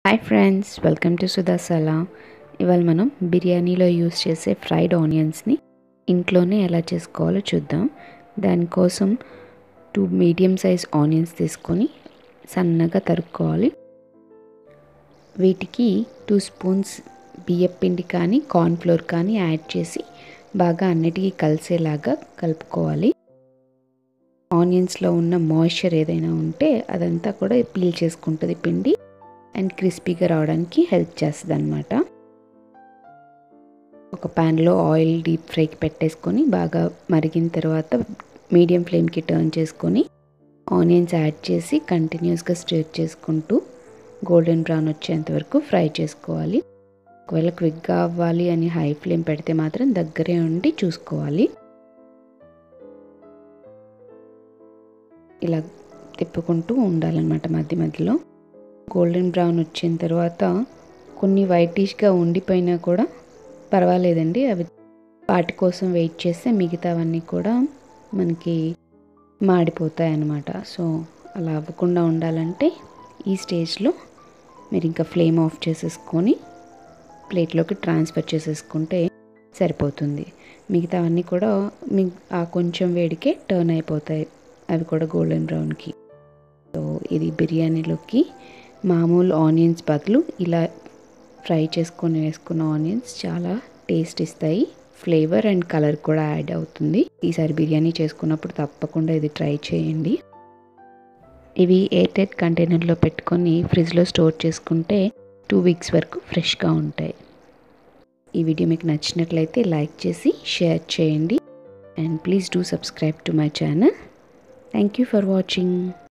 hi friends welcome to సుధాసలా ఇవాళ మనం బిర్యానీలో యూస్ చేసే ఫ్రైడ్ ఆనియన్స్ని ఇంట్లోనే ఎలా చేసుకోవాలో చూద్దాం దానికోసం టూ మీడియం సైజ్ ఆనియన్స్ తీసుకొని సన్నగా తరుక్కోవాలి వీటికి టూ స్పూన్స్ బియ్యపిండి కానీ కార్న్ఫ్లోర్ కానీ యాడ్ చేసి బాగా అన్నిటికీ కలిసేలాగా కలుపుకోవాలి ఆనియన్స్లో ఉన్న మాయిశ్చర్ ఏదైనా ఉంటే అదంతా కూడా పీల్ చేసుకుంటుంది పిండి అండ్ క్రిస్పీగా రావడానికి హెల్ప్ చేస్తుంది అనమాట ఒక ప్యాన్లో ఆయిల్ డీప్ ఫ్రైకి పెట్టేసుకొని బాగా మరిగిన తర్వాత మీడియం ఫ్లేమ్కి టర్న్ చేసుకొని ఆనియన్స్ యాడ్ చేసి కంటిన్యూస్గా స్టిర్ చేసుకుంటూ గోల్డెన్ బ్రౌన్ వచ్చేంత వరకు ఫ్రై చేసుకోవాలి ఒకవేళ క్విక్గా అవ్వాలి అని హై ఫ్లేమ్ పెడితే మాత్రం దగ్గరే ఉండి చూసుకోవాలి ఇలా తిప్పుకుంటూ ఉండాలన్నమాట మధ్య మధ్యలో గోల్డెన్ బ్రౌన్ వచ్చిన తర్వాత కొన్ని వైటిష్గా ఉండిపోయినా కూడా పర్వాలేదండి అవి వాటి కోసం వెయిట్ చేస్తే మిగతావన్నీ కూడా మనకి మాడిపోతాయి అన్నమాట సో అలా అవ్వకుండా ఉండాలంటే ఈ స్టేజ్లో మీరు ఇంకా ఫ్లేమ్ ఆఫ్ చేసేసుకొని ప్లేట్లోకి ట్రాన్స్ఫర్ చేసేసుకుంటే సరిపోతుంది మిగతావన్నీ కూడా మీ ఆ కొంచెం వేడికే టర్న్ అయిపోతాయి అవి కూడా గోల్డెన్ బ్రౌన్కి సో ఇది బిర్యానీలోకి మామూలు ఆనియన్స్ బదులు ఇలా ఫ్రై చేసుకొని వేసుకున్న ఆనియన్స్ చాలా టేస్ట్ ఇస్తాయి ఫ్లేవర్ అండ్ కలర్ కూడా యాడ్ అవుతుంది ఈసారి బిర్యానీ చేసుకున్నప్పుడు తప్పకుండా ఇది ట్రై చేయండి ఇవి ఎయిర్టైట్ కంటైనర్లో పెట్టుకొని ఫ్రిడ్జ్లో స్టోర్ చేసుకుంటే టూ వీక్స్ వరకు ఫ్రెష్గా ఉంటాయి ఈ వీడియో మీకు నచ్చినట్లయితే లైక్ చేసి షేర్ చేయండి and please do subscribe to my channel thank you for watching